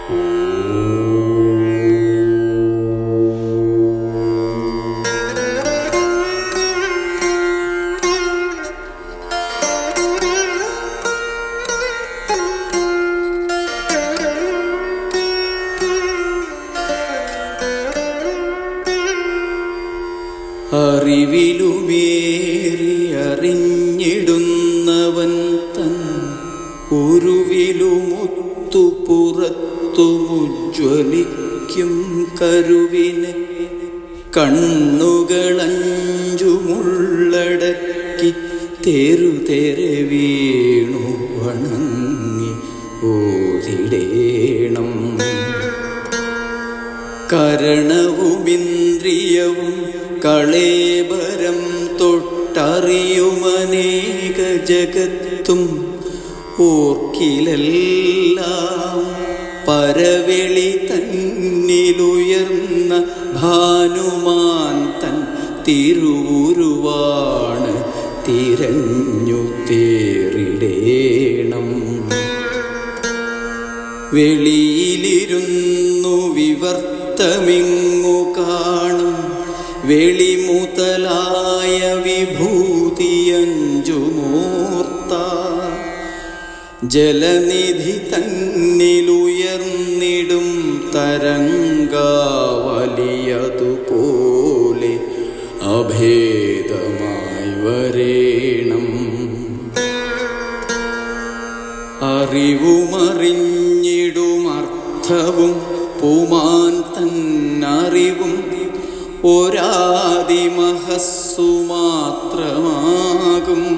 അറിവിലുമേറി അറിഞ്ഞിടുന്നവൻ തൻ ഉരുവിലുമുത്തു പുറത്തുമുജ്വലിക്കും കരുവിന് കണ്ണുകളഞ്ചുമുള്ളടക്കി തെരുതെരെ വീണു വണങ്ങി ഓതിടേണം കരണവുമിന്ദ്രിയവും കളേബരം തൊട്ടറിയുമനേക ജഗത്തും ഓർക്കിലെല്ലാം പരവെളി തന്നിലുയർന്ന ഭാനുമാൻ തൻ തിരുവുരുവാണ് തിരഞ്ഞു തേറിടേണം വെളിയിലിരുന്നു വിവർത്തമിങ്ങു കാണും വെളിമുതലായ വിഭൂതിയഞ്ചു മൂർത്ത ജലനിധി തന്നിലുയർന്നിടും തരംഗാവലിയതുപോലെ അഭേദമായി വരേണം അറിവുമറിഞ്ഞിടുമർത്ഥവും പുമാൻ തന്നറിവും ഒരാദിമഹസ്സു മാത്രമാകും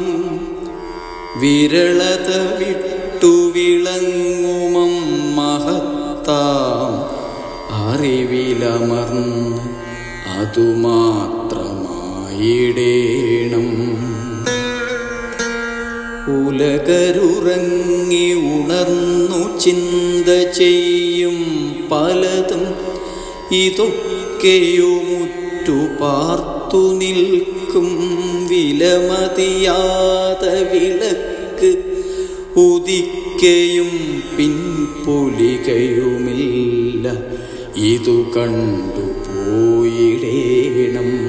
വിരളത വിട്ടു വിളങ്ങുമം മഹത്താം അറിവിലമർന്ന് അതുമാത്രമായിടേണം ഉലകരുറങ്ങി ഉണർന്നു ചിന്ത ചെയ്യും പലതും ഇതൊക്കെയുമുറ്റു പാർത്തു നിൽക്കും വിലമതിയാത വിളക്ക് ഉദിക്കയും പിൻപൊലികയുമില്ല ഇതു കണ്ടു പോയിടേണം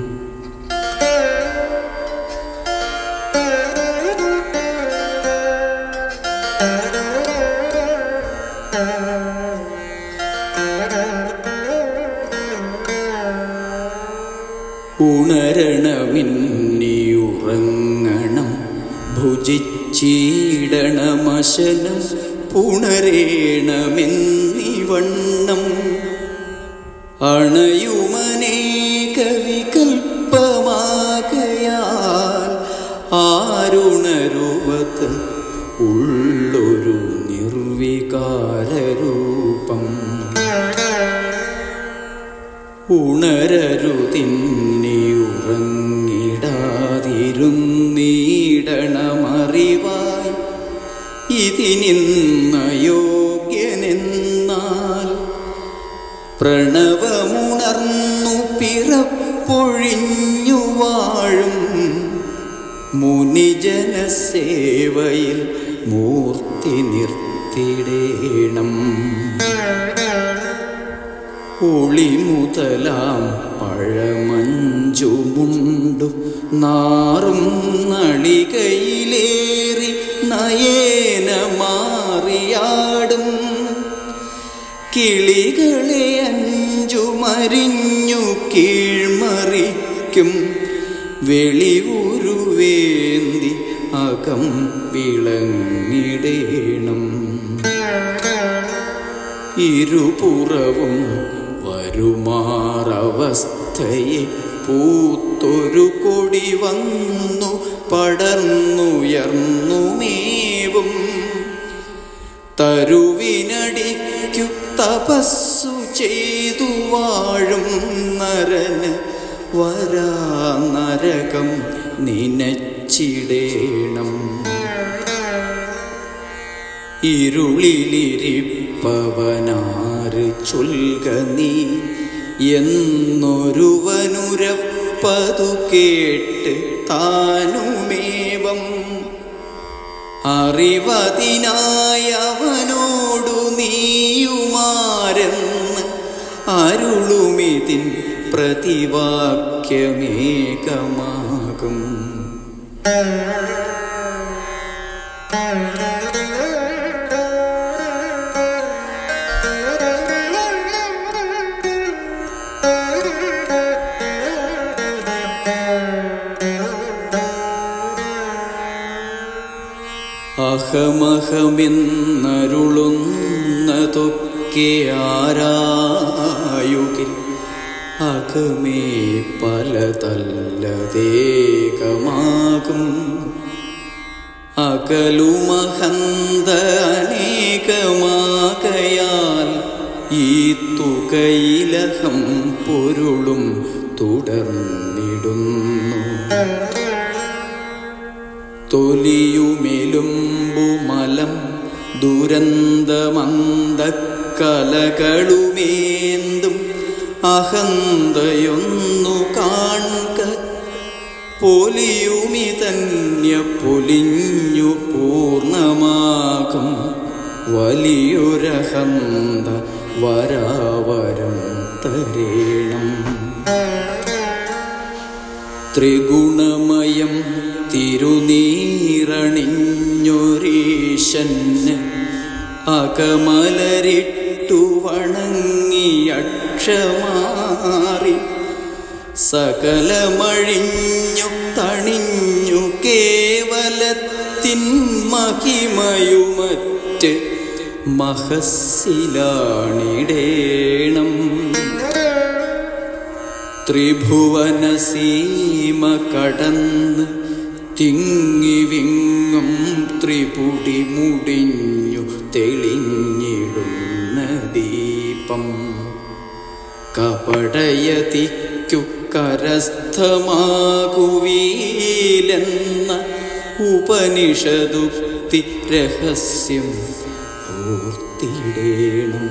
ഉണരണമിന്നിയുറങ്ങണം ഭുജിച്ചീടണമശനം പുണരേണമെന്നിവണ്ണം അണയുമനേക വികൽപ്പമാകയാൽ ആരുണരുവത് ഉള്ളൊരു നിർവികാരൂപം ഉണരരുതിന്നിയുറങ്ങിടാതിരുന്നീടണമറിവായി ഇതിനിന്നയോഗ്യനെന്നാൽ പ്രണവമുണർന്നു പിറപ്പൊഴിഞ്ഞു വാഴും മുനിജനസേവയിൽ മൂർത്തി നിർത്തിടേണം ഒളിമുതലാം പഴമഞ്ചുമുണ്ടു നാറും നളികയിലേറി നയേന മാറിയാടും കിളികളെ അഞ്ചു മരിഞ്ഞു കീഴ്മറിക്കും വെളിവുരുവേന്തി അകം വിളങ്ങിടേണം ഇരുപുറവും വരുമാറവസ്ഥയെ പൂത്തൊരു കൊടി വന്നു പടർന്നുയർന്നുമേവും തരുവിനടിക്കു തപസ്സു ചെയ്തു വാഴും നരന് വരാ നരകം നിനച്ചിടേണം ഇരുളിലിരിപ്പവനാറ് ചൊൽക നീ എന്നൊരുവനുരപ്പതു കേട്ട് താനുമേവം അറിവതിനായവനോടു നീയുമാ ആരെന്ന് അരുളുമിതിൻ പ്രതിവാക്യമേകമാകും അഹമഹമെന്നരുളുന്നതൊക്കെ ആരായുകിൽ അകമേ പലതല്ലതേകമാകും അകലുമഹന്ത അനേകമാകയാൽ ഈ തുകയിലഹം പൊരുളും തുടർന്നിടുന്നു തൊലിയുമെലുമ്പുമലം ദുരന്തമന്ദക്കലകളുമേന്തും അഹന്തയൊന്നു കാൺക പൊലിയുമിതന്യ പൊലിഞ്ഞു പൂർണ്ണമാകും വലിയൊരഹന്ത വരാവരം തരേണം ത്രിഗുണമയം തിരുനീറണിഞ്ഞൊരീശന് അകമലരിട്ടു വണങ്ങിയക്ഷമാറി സകലമഴിഞ്ഞു തണിഞ്ഞു കേവലത്തിൻ മഹിമയുമറ്റ് മഹസ്സിലാണിടേണം ത്രിഭുവനസീമ കടന്ന് തിങ്ങിവിങ്ങും ത്രിപുടി മുടിഞ്ഞു തെളിഞ്ഞിടുന്ന ദീപം കപടയതിക്കു കരസ്ഥമാകുവീലെന്ന ഉപനിഷദുക്തി രഹസ്യം പൂർത്തിയിടേണം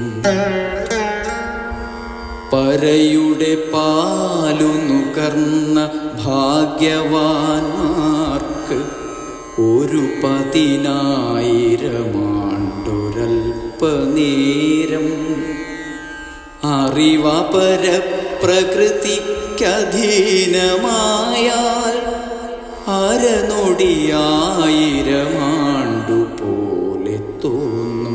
പരയുടെ പാലു നുകർന്ന ഭാഗ്യവാന്മാർക്ക് ഒരു പതിനായിരമാണ്ടൊരൽപ്പനേരം അറിവപരപ്രകൃതിക്കധീനമായാൽ അരനൊടിയായിരമാണ്ടു പോലെ തോന്നും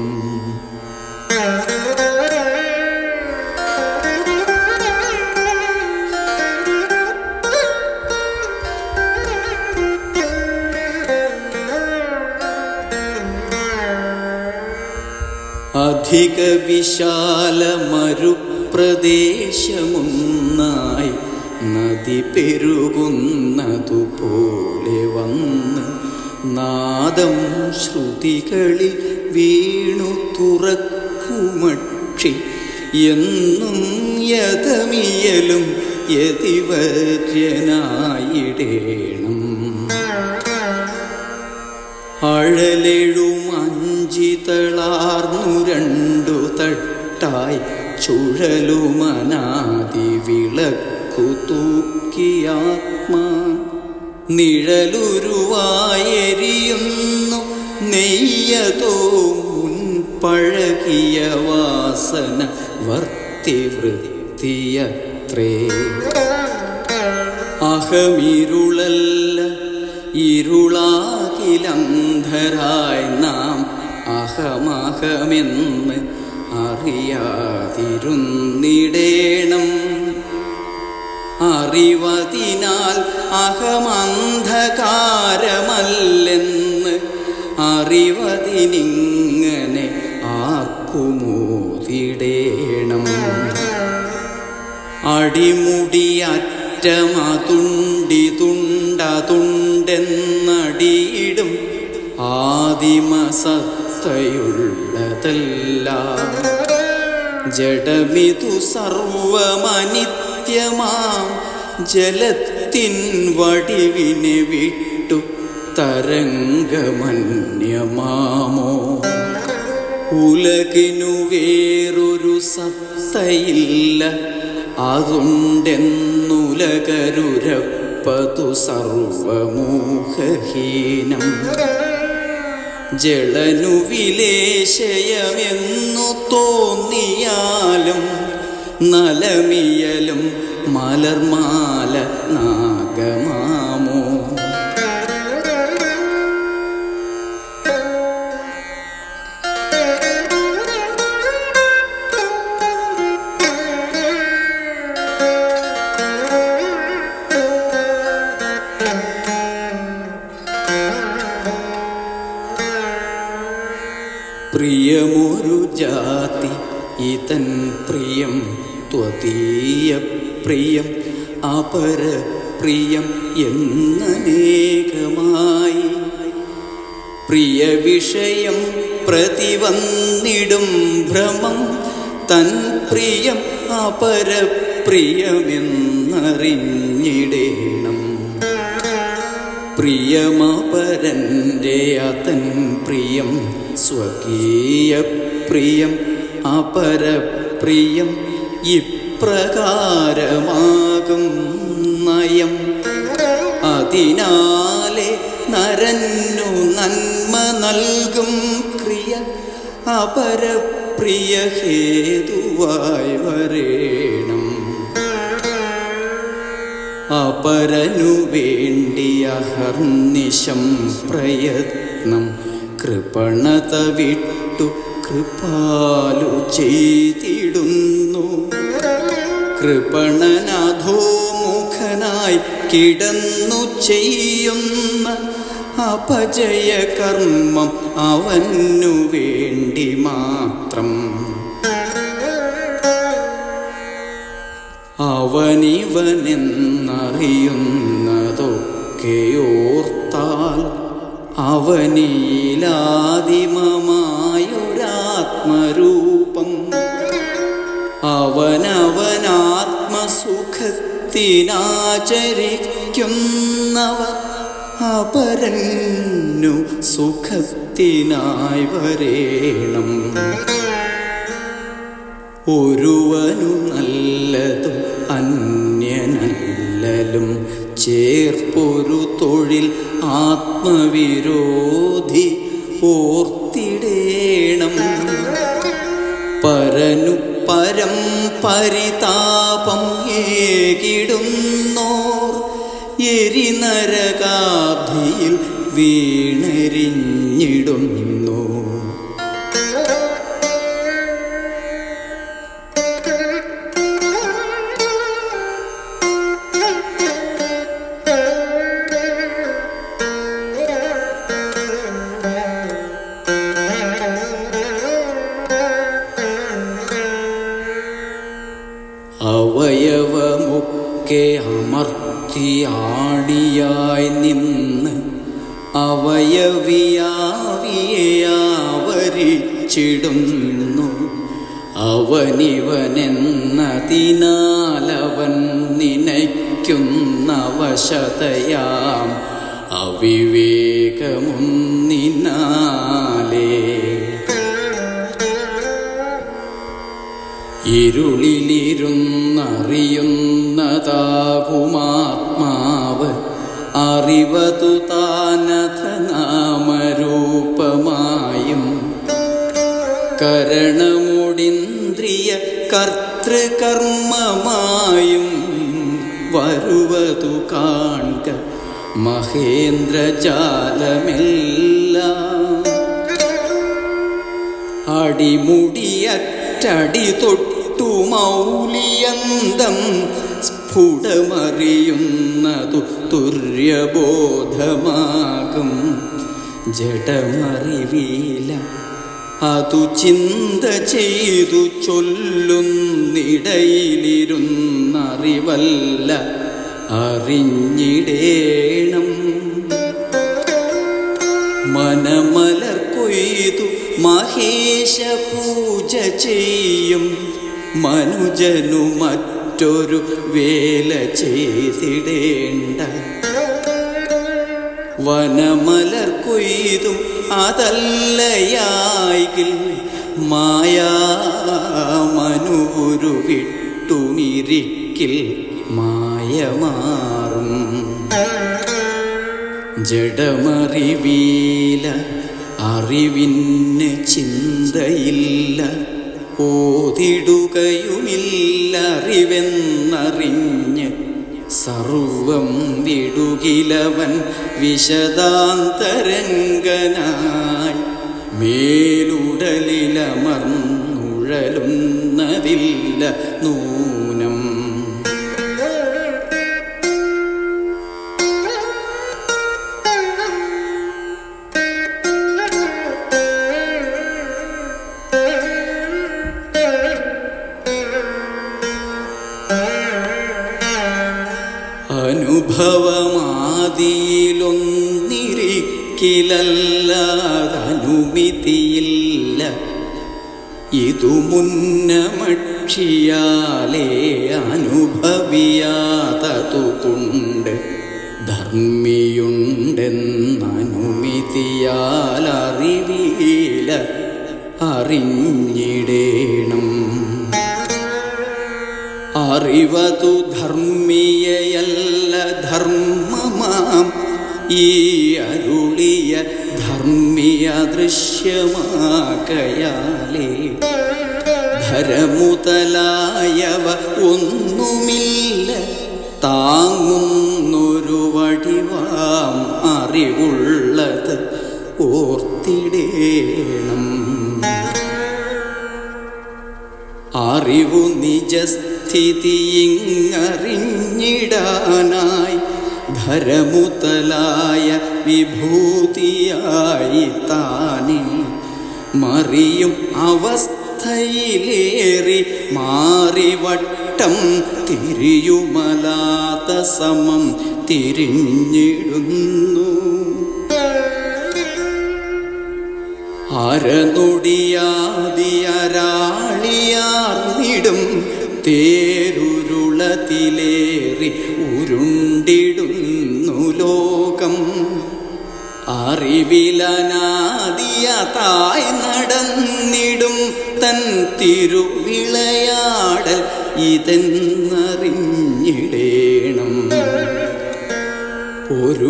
അധിക വിശാലമരുപ്രദേശമൊന്നായി നദി പെരുകുന്നതുപോലെ വന്ന് നാദം ശ്രുതികളിൽ വീണു തുറക്കുമക്ഷി എന്നും യഥമിയലും യതിവര്യനായിടേണം അഴലെഴും അഞ്ചിതളാർന്നു രണ്ടു തട്ടായി ചുഴലുമനാദി വിളക്കു തൂക്കിയാത്മാ നിഴലുരുവായെരിയുന്നു നെയ്യതോ മുൻപഴകിയ വാസന വർത്തിവൃത്തിയത്രേ അഹമിരുളല്ല ഇരുളാകിലന്ധരായി നാം അഹമഹമെന്ന് അറിയാതിരുന്നിടേണം അറിവതിനാൽ അഹമന്ധകാരമല്ലെന്ന് അറിവതിനിങ്ങനെ ആർക്കുമോതിടേണം അടിമുടിയറ്റമതുണ്ടി തുണ്ടതുണ്ടെന്നടിയിടും ആദിമസത്തയുള്ളതല്ല ജഡമിതു സർവമനിത്യമാം ജലത്തിൻ വടിവിനെ വിട്ടു തരംഗമന്യമാമോ ഉലകിനു വേറൊരു സത്തയില്ല അതുണ്ടെന്നുലകരുരപ്പതു സർവമോഹഹീനം ജളനു വിലേശയമെന്നു തോന്നിയ ഊഞ്ഞാലും നലമിയലും മലർമാല നാഗമാമോ പ്രിയമൊരു ജാതി ഇതൻ പ്രിയം ത്വതീയ പ്രിയം അപര പ്രിയം എന്നനേകമായി പ്രിയ വിഷയം പ്രതിവന്നിടും ഭ്രമം തൻ പ്രിയം അപരപ്രിയമെന്നറിഞ്ഞിടേണം പ്രിയമപരൻ്റെ അതൻ പ്രിയം സ്വകീയ പ്രിയം അപരപ്രിയം ഇപ്രകാരമാകും നയം അതിനാലെ നരന്നു നന്മ നൽകും ക്രിയ അപരപ്രിയ ഹേതുവായി വരേണം അപരനു വേണ്ടിയ ഹർനിശം പ്രയത്നം കൃപണത വിട്ടു കൃപാലു ചെയ്തിടുന്നു കൃപണനാഥോമുഖനായി കിടന്നു ചെയ്യുന്ന അപജയ കർമ്മം അവനു വേണ്ടി മാത്രം അവനിവനെന്നറിയുന്നതൊക്കെയോർത്താൽ അവനിലാദിമമായൊരാത്മരൂപം അവനവനാത്മസുഖത്തിനാചരിക്കുന്നവ അപരന്നു സുഖത്തിനായി വരേണം ഒരുവനു നല്ലതും അന്യനല്ലലും ചേർപ്പൊരു തൊഴിൽ ആത്മവിരോധി ഓർത്തിടേണം പരനു പരം പരിതാപം ഏകിടുന്നോർ എരിനരകാബ്ധിയിൽ വീണരിഞ്ഞിടുന്നു അവയവമൊക്കെ അമർത്തിയാണിയായി നിന്ന് അവയവിയാവിയാവരിച്ചിടുന്നു അവനിവനെന്നതിനാലവൻ നിനയ്ക്കുന്നവശതയാം അവിവേകമൊന്നിനാലേ ഇരുളിലിരുന്നറിയുന്നതാകുമാത്മാവ് അറിവതു താനഥ നാമരൂപമായും കരണമുടിന്ദ്രിയ കർത്തൃകർമ്മമായും വരുവതു കാൺക മഹേന്ദ്രജാലമെല്ലാം അടിമുടിയറ്റടി തൊട്ടു മൗലിയന്തം സ്ഫുടമറിയുന്നതു തുര്യബോധമാകും ജഡമറിവീല അതു ചിന്ത ചെയ്തു ചൊല്ലുന്നിടയിലിരുന്നറിവല്ല അറിഞ്ഞിടേണം മനമലർ കൊയ്തു മഹേശ പൂജ ചെയ്യും മനുജനു മറ്റൊരു വേല ചെയ്തിടേണ്ട വനമലർ കൊയ്തും അതല്ലയായിൽ മായാ മനുരു വിട്ടുമിരിക്കിൽ മായമാറും ജഡമറിവീല അറിവിന് ചിന്തയില്ല ഓതിടുകയുമില്ലറിവെന്നറിഞ്ഞ് സർവം വിടുകിലവൻ വിശദാന്തരംഗനായി മേലുടലിലമർന്നുഴലുന്നതില്ല നൂനം അനുഭവമാദിയിലൊന്നിരിക്കിലല്ലാതനുമിതിയില്ല ഇതു മുന്നമക്ഷിയാലേ അനുഭവിയാതതുകൊണ്ട് ധർമ്മിയുണ്ടെന്നനുമിതിയാൽ അറിവീല അറിഞ്ഞിടേണം അറിവതു ധർമ്മിയയല്ല ധർമ്മമാം ഈ അരുളിയ ധർമ്മിയ ദൃശ്യമാകയാലേ ധരമുതലായവ ഒന്നുമില്ല താങ്ങുന്നൊരു വടിവാം അറിവുള്ളത് ഓർത്തിടേണം അറിവു നിജസ്ഥിതിയിങ്ങറിഞ്ഞിടാനായി ധരമുതലായ വിഭൂതിയായി താനേ മറിയും അവസ്ഥയിലേറി മാറിവട്ടം തിരിയുമലാത്ത സമം തിരിഞ്ഞിടുന്നു അരനൊടിയാതിയരാളിയാർന്നിടും തേരുരുളത്തിലേറി ഉരുണ്ടിടുന്നു ലോകം അറിവിലനാദിയതായി നടന്നിടും തൻ തിരുവിളയാടൽ ഇതെന്നറിഞ്ഞിടേണം ഒരു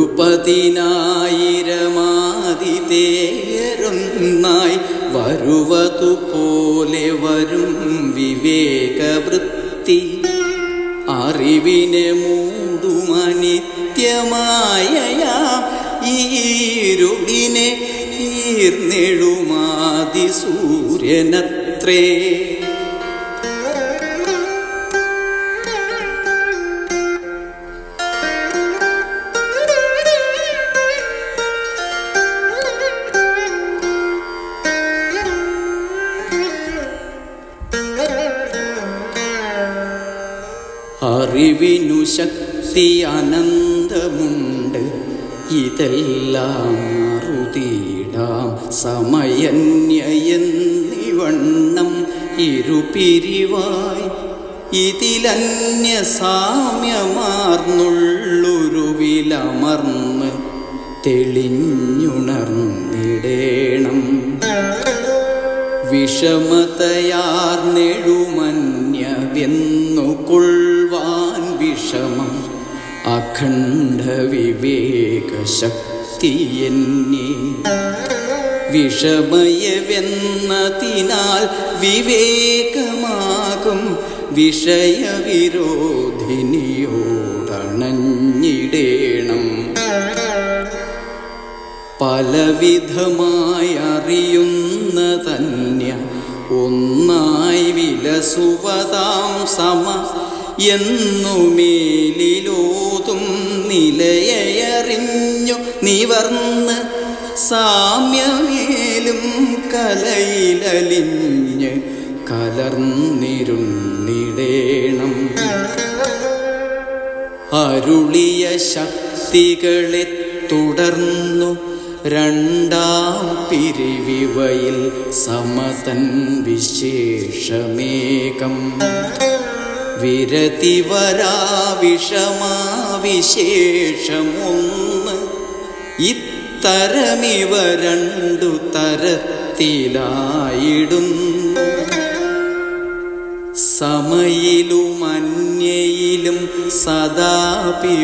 പതിനായിരമാതിതേയരൊന്നായി വരുവതുപോലെ വരും വിവേകവൃത്തി അറിവിനെ മൂടുമനിത്യമായയാം ഈരുടിനെ ഈർന്നെഴുമാതി സൂര്യനത്രേ അറിവിനു ശക്തി അനന്തമുണ്ട് ഇതെല്ലാം മാറുതീടാം സമയന്യയെന്നിവണ്ണം ഇരുപിരിവായി ഇതിലന്യ സാമ്യമാർന്നുള്ളൊരു വിലമർന്ന് തെളിഞ്ഞുണർന്നിടേണം വിഷമതയാർന്നെഴുമന്യവെന്നുകൊള്ളുവാൻ വിഷമം അഖണ്ഡ വിവേകശക്തി എന്നീ വിഷമയവെന്നതിനാൽ വിവേകമാകും വിഷയവിരോധിനിയോടണഞ്ഞിടേണം പലവിധമായി അറിയുന്ന തന്യ ഒന്നായി വിലസുവതാം സമ എന്നുമേലിലോതും നിലയറിഞ്ഞു നിവർന്ന് സാമ്യമേലും കലയിലലിഞ്ഞ് കലർന്നിരുന്നിടേണം അരുളിയ ശക്തികളെ തുടർന്നു രണ്ടാം പിരിവിവയിൽ സമതൻ വിശേഷമേകം വിരതിവരാവിഷമാവിശേഷമൊന്ന് ഇത്തരമിവ രണ്ടു തരത്തിലായിടുന്നു സമയിലും അന്യയിലും സദാപി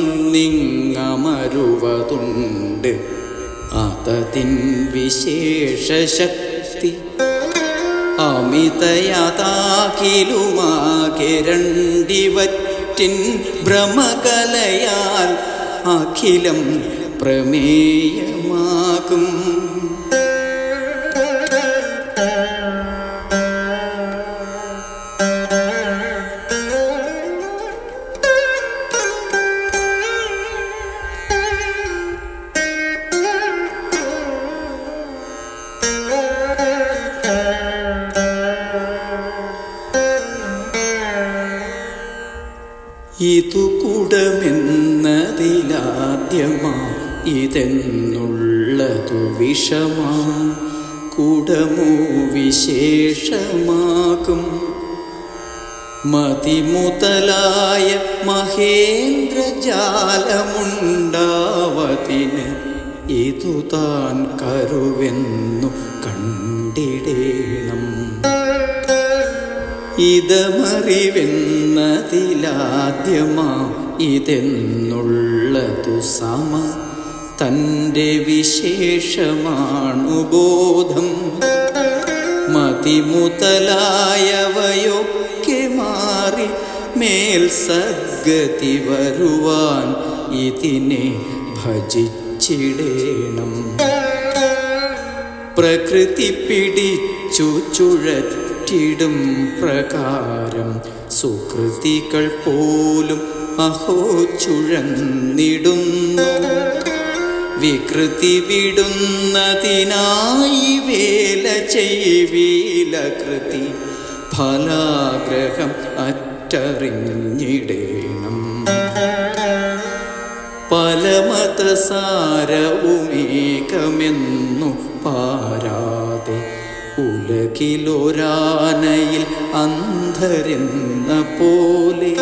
വന്നിങ്ങമരുവതുണ്ട് അതതിൻ വിശേഷശക്തി അമേരുപർവ്വതത്തിൻ ഭ്രമിതയതാകിലുമാകെ രണ്ടിവറ്റിൻ ഭ്രമകലയാൽ അഖിലം പ്രമേയമാകും ഇതു കുടമെന്നതിലാദ്യമാ ഇതെന്നുള്ളതു വിഷമാ കുടമോ വിശേഷമാകും മതിമുതലായ മഹേന്ദ്രജാലമുണ്ടാവതിന് ഇതു താൻ കരുവെന്നു കണ്ടിടേണം ഇതമറിവെന്നതിലാദ്യമാ ഇതെന്നുള്ളതു സമ തൻ്റെ വിശേഷമാണു ബോധം മതിമുതലായവയൊക്കെ മാറി മേൽ സദ്ഗതി വരുവാൻ ഇതിനെ ഭജിച്ചിടേണം പ്രകൃതി പിടിച്ചു ചുഴറ്റിടും പ്രകാരം സുകൃതികൾ പോലും അഹോ ചുഴന്നിടുന്നു വികൃതി വിടുന്നതിനായി വേല ചെയ്വീല കൃതി ഫലാഗ്രഹം അറ്ററിഞ്ഞിടേണം പല മതസാരവുമേകമെന്നു പാരാതെ ഉലകിലൊരാനയിൽ അന്ധരെന്ന പോലെ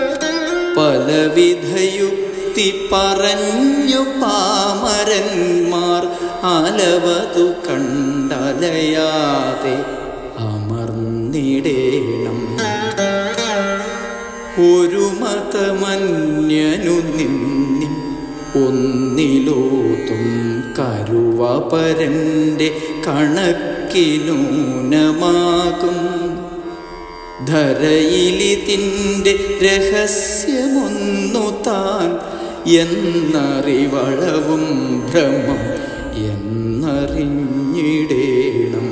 പലവിധയുക്തി പറഞ്ഞു പാമരന്മാർ അലവതു കണ്ടലയാതെ അമർന്നിടേണം ഒരു മതമന്യനു നിന്നി ഒന്നിലോതും കരുവപരൻ്റെ കണക്കിനൂനമാകും ധരയിലിതിൻ്റെ രഹസ്യമൊന്നു താൻ എന്നറിവളവും ഭ്രമം എന്നറിഞ്ഞിടേണം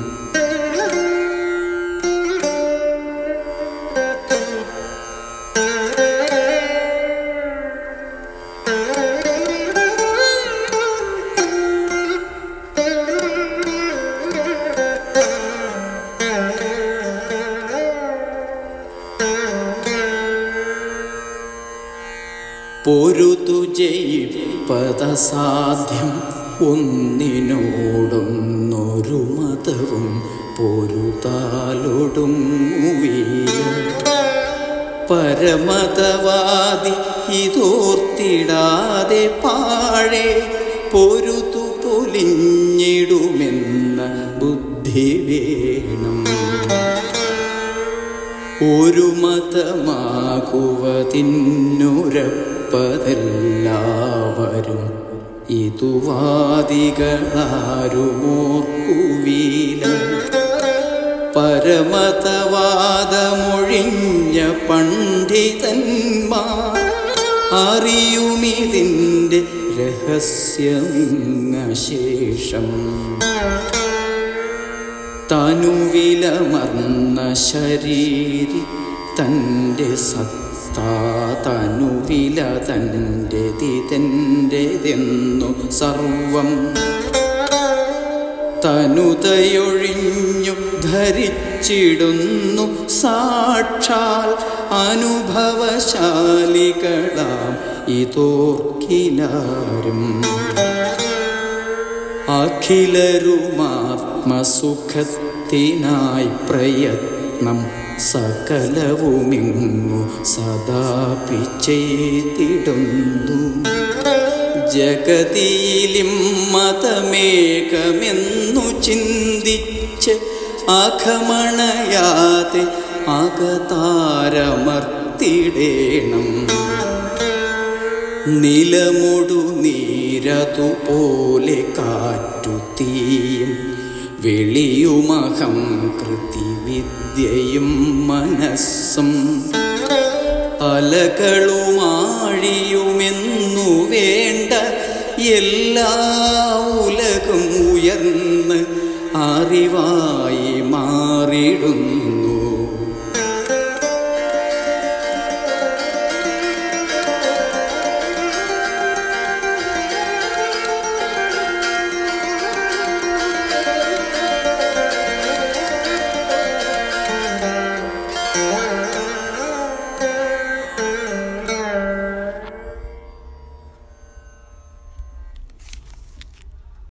പൊരുതു ജയിപ്പതസാധ്യം ഒന്നിനോടൊന്നൊരു മതവും പൊരുതാലൊടുങ്ങുവീല പരമതവാദി ഇതോർത്തിടാതെ പാഴെ പൊരുതു പൊലിഞ്ഞിടുമെന്ന ബുദ്ധി വേണം ഒരു മതമാകുവതിന്നുരപ്പതെല്ലാവരും ഇതുവാദികളാരുമോർക്കുവീല പരമതവാദമൊഴിഞ്ഞ പണ്ഡിതന്മാർ അറിയുമിതിൻ്റെ രഹസ്യമിങ്ങശേഷം തനുവിലമർന്ന ശരീരി തൻ്റെ സത്താ തനുവില തൻ്റെതിതെൻ്റെതെന്നു സർവം തനുതയൊഴിഞ്ഞു ധരിച്ചിടുന്നു സാക്ഷാൽ അനുഭവശാലികളാം ഇതോർക്കിലാരും അഖിലരുമാത്മസുഖത്തിനായി പ്രയത്നം സകലവുമിങ്ങു സദാപി ചെയ്തിടുന്നു ജഗതിയിലും മതമേകമെന്നു ചിന്തിച്ച് അഖമണയാതെ അകതാരമർത്തിടേണം നിലമൊടു നീരതുപോലെ കാറ്റു തീയും വെളിയുമഹം കൃതിവിദ്യയും മനസ്സും അലകളുമാഴിയുമെന്നു വേണ്ട എല്ലാ ഉലകും ഉയർന്ന് അറിവായി മാറിടുന്നു